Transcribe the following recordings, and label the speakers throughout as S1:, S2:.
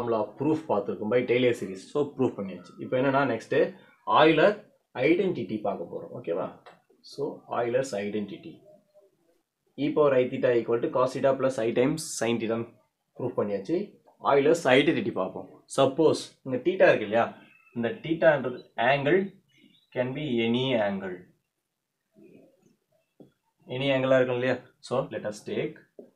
S1: Formula proof பார்த்துருக்கோம் by Taylor series so proof பண்ணியாச்சு இப்போ என்னன்னா நெக்ஸ்ட்டு ஆயிலர் ஐடென்டிட்டி பார்க்க போகிறோம் ஓகேவா so Euler's identity e power i theta equal to cos theta plus i times sine theta proof பண்ணியாச்சு Euler's identity பார்ப்போம் suppose இந்த தீட்டா இருக்கு இல்லையா இந்த தீட்டான்றது angle can be any angle any ஆங்கிளாக இருக்கும் இல்லையா so let us take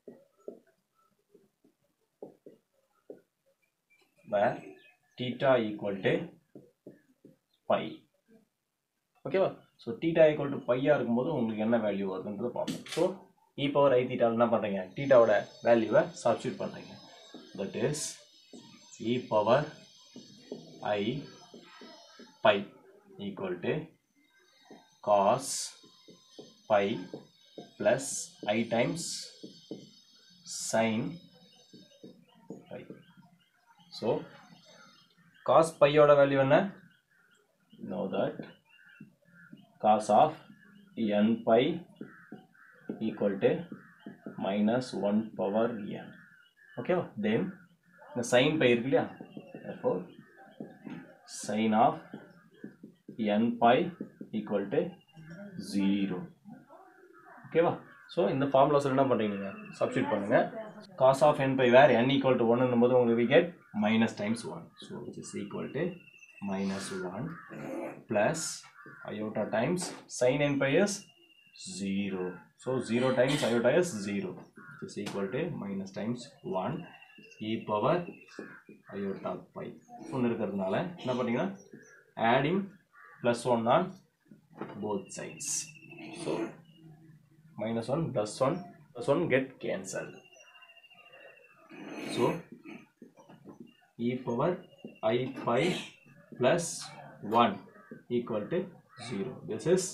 S1: where theta equal to pi ஓகேவா ஸோ தீட்டா ஈக்குவல் டு பையாக இருக்கும்போது உங்களுக்கு என்ன வேல்யூ வருதுன்றதை பார்ப்போம் ஸோ இ பவர் ஐ தீட்டாவில் என்ன பண்ணுறீங்க தீட்டாவோட வேல்யூவை சப்ஸ்டியூட் பண்ணுறீங்க that is e power i pi equal to cos pi plus i times sine pi so cos பையோட வேல்யூ என்ன know that cos of n pi equal to minus 1 power n ஓகேவா தென் இந்த sign by இருக்கு இல்லையா therefore sin of n pi equal to 0 ஓகேவா so இந்த ஃபார்முலாஸில் என்ன பண்ணுறீங்க நீங்கள் சப்ஸ்டியூட் பண்ணுங்கள் cos of n pi where n equal to ஒன்னும் போது உங்களுக்கு விகெட் minus times one so which is equal to minus one plus iota times sin n pi is 0. So 0 times iota is 0 which is equal to minus times 1 e power iota pi. ஒன்று இருக்கிறதுனால என்ன பண்ணீங்கன்னா adding plus 1 on both sides. So minus 1 plus 1 plus 1 get cancelled. So e power i pi plus 1 equal to 0. This is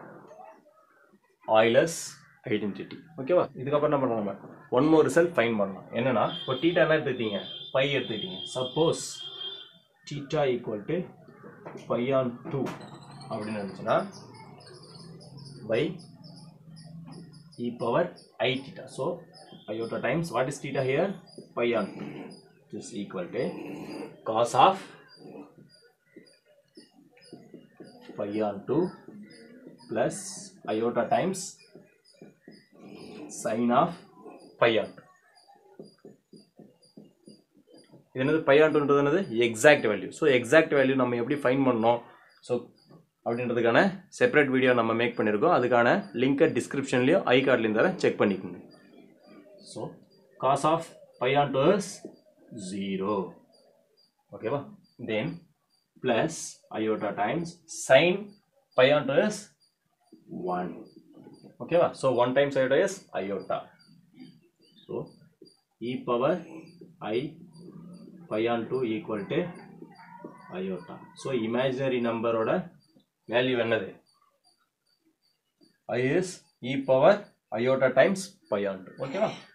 S1: Euler's identity. ஓகேவா இதுக்கப்புறம் என்ன பண்ணலாம் நம்ம one more result fine பண்ணலாம் என்னன்னா இப்போ டீட்டா என்ன எடுத்துக்கிட்டீங்க பை எடுத்துக்கிட்டீங்க suppose theta equal to pi on two அப்படின்னு இருந்துச்சுன்னா pi e power i theta so iota times what is theta here pi on 2 is equal to cos of pi on 2 plus iota times sin of pi on 2 இது என்னது by on டூன்றது என்னது exact value so exact value நம்ம எப்படி fine பண்ணோம் so அப்படின்றதுக்கான separate video நம்ம make பண்ணியிருக்கோம் அதுக்கான லிங்கை டிஸ்கிரிப்ஷன்லேயும் ஐ கார்ட்லேயும் தரேன் செக் பண்ணிக்கோங்க so cos of pi on two is zero ஓகேவா then plus iota times sin pi on 2 is 1 okay va? so 1 times iota is iota so e power i pi on 2 equal to iota so imaginary number oda value என்னது i is e power iota times pi on 2 okay va?